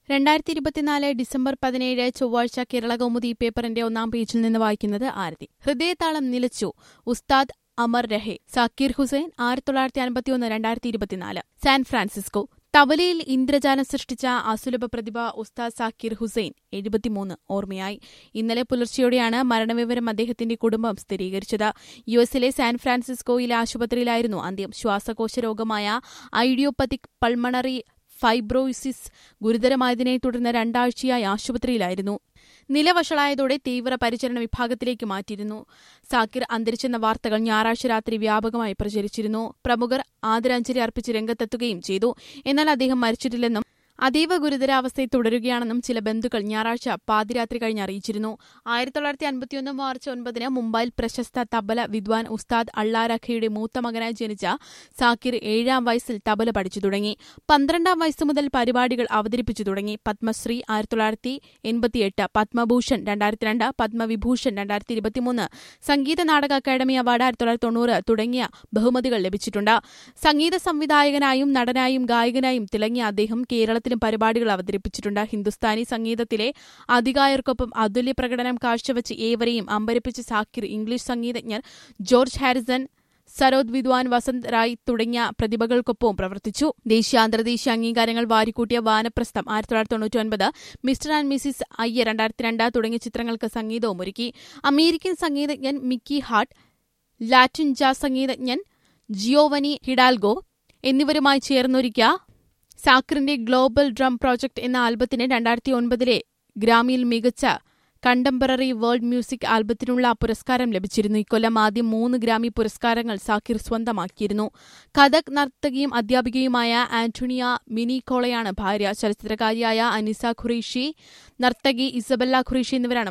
രണ്ടായിരത്തി ഇരുപത്തിനാല് ഡിസംബർ പതിനേഴ് ചൊവ്വാഴ്ച കേരള കൗമുദി പേപ്പറിന്റെ ഒന്നാം പേജിൽ നിന്ന് വായിക്കുന്നത് ആരതി ഹൃദയതാളം നിലച്ചു ഉസ്താദ് അമർ രഹെ സാക്കിർ ഹുസൈൻ ആയിരത്തി തൊള്ളായിരത്തി അൻപത്തിയൊന്ന് രണ്ടായിരത്തി ഇരുപത്തിനാല് സാൻ ഫ്രാൻസിസ്കോ തവലയിൽ ഇന്ദ്രജാലം സൃഷ്ടിച്ച അസുലഭ പ്രതിഭ ഉസ്താദ് സാക്കിർ ഹുസൈൻ എഴുപത്തിമൂന്ന് ഓർമ്മയായി ഇന്നലെ പുലർച്ചെയോടെയാണ് മരണവിവരം അദ്ദേഹത്തിന്റെ കുടുംബം സ്ഥിരീകരിച്ചത് യു എസിലെ സാൻ ഫ്രാൻസിസ്കോയിലെ ആശുപത്രിയിലായിരുന്നു അന്ത്യം ശ്വാസകോശ രോഗമായ ഐഡിയോപ്പതിക് പൾമണറി ഫൈബ്രോയിസിസ് ഗുരുതരമായതിനെ തുടർന്ന് രണ്ടാഴ്ചയായി ആശുപത്രിയിലായിരുന്നു നില വഷളായതോടെ തീവ്ര പരിചരണ വിഭാഗത്തിലേക്ക് മാറ്റിയിരുന്നു സാക്കിർ അന്തരിച്ചെന്ന വാർത്തകൾ ഞായറാഴ്ച രാത്രി വ്യാപകമായി പ്രചരിച്ചിരുന്നു പ്രമുഖർ ആദരാഞ്ജലി അർപ്പിച്ച് രംഗത്തെത്തുകയും ചെയ്തു എന്നാൽ അദ്ദേഹം മരിച്ചിട്ടില്ലെന്നും അതീവ ഗുരുതരാവസ്ഥയിൽ തുടരുകയാണെന്നും ചില ബന്ധുക്കൾ ഞായറാഴ്ച പാതിരാത്രി കഴിഞ്ഞ് അറിയിച്ചിരുന്നു ആയിരത്തി തൊള്ളായിരത്തി അൻപത്തിയൊന്ന് മാർച്ച് ഒൻപതിന് മുംബൈയിൽ പ്രശസ്ത തബല വിദ്വാൻ ഉസ്താദ് അള്ളാരഖയുടെ മൂത്ത മകനായി ജനിച്ച സാക്കിർ ഏഴാം വയസ്സിൽ തബല പഠിച്ചു തുടങ്ങി പന്ത്രണ്ടാം വയസ്സ് മുതൽ പരിപാടികൾ അവതരിപ്പിച്ചു തുടങ്ങി പത്മശ്രീ ആയിരത്തി തൊള്ളായിരത്തി എൺപത്തിയെട്ട് പത്മഭൂഷൺ രണ്ടായിരത്തി രണ്ട് പത്മവിഭൂഷൺ രണ്ടായിരത്തി ഇരുപത്തിമൂന്ന് സംഗീത നാടക അക്കാദമി അവാർഡ് ആയിരത്തി തൊള്ളായിരത്തി തൊണ്ണൂറ് തുടങ്ങിയ ബഹുമതികൾ ലഭിച്ചിട്ടുണ്ട് സംഗീത സംവിധായകനായും നടനായും ഗായകനായും തിളങ്ങിയ അദ്ദേഹം കേരളത്തിലും പരിപാടികൾ അവതരിപ്പിച്ചിട്ടുണ്ട് ഹിന്ദുസ്ഥാനി സംഗീതത്തിലെ അധികായർക്കൊപ്പം അതുല്യ പ്രകടനം കാഴ്ചവെച്ച് ഏവരെയും അമ്പരപ്പിച്ച സാക്കിർ ഇംഗ്ലീഷ് സംഗീതജ്ഞർ ജോർജ് ഹാരിസൺ സരോദ് വിദ്വാൻ വസന്ത് റായ് തുടങ്ങിയ പ്രതിഭകൾക്കൊപ്പവും പ്രവർത്തിച്ചു ദേശീയ അന്തർദേശീയ അംഗീകാരങ്ങൾ വാരിക്കൂട്ടിയ വാനപ്രസ്ഥം ആയിരത്തി തൊള്ളായിരത്തി തൊണ്ണൂറ്റി ഒൻപത് മിസ്റ്റർ ആൻഡ് മിസിസ് അയ്യ രണ്ടായിരത്തി രണ്ട് തുടങ്ങിയ ചിത്രങ്ങൾക്ക് സംഗീതവും ഒരുക്കി അമേരിക്കൻ സംഗീതജ്ഞൻ മിക്കി ഹാർട്ട് ലാറ്റിൻ ജാസ് സംഗീതജ്ഞൻ ജിയോവനി ഹിഡാൽഗോ എന്നിവരുമായി ചേർന്നൊരുക്കിയ സാക്കറിന്റെ ഗ്ലോബൽ ഡ്രം പ്രോജക്ട് എന്ന ആൽബത്തിന് രണ്ടായിരത്തി ഒൻപതിലെ ഗ്രാമിയിൽ മികച്ച കണ്ടംപററി വേൾഡ് മ്യൂസിക് ആൽബത്തിനുള്ള പുരസ്കാരം ലഭിച്ചിരുന്നു ഇക്കൊല്ലം ആദ്യം മൂന്ന് ഗ്രാമി പുരസ്കാരങ്ങൾ സാക്കിർ സ്വന്തമാക്കിയിരുന്നു കഥക് നർത്തകിയും അധ്യാപികയുമായ ആന്റോണിയ മിനിക്കോളയാണ് ഭാര്യ ചലച്ചിത്രകാരിയായ അനിസ ഖുറേഷി നർത്തകി ഇസബല്ല ഖുറേഷി എന്നിവരാണ്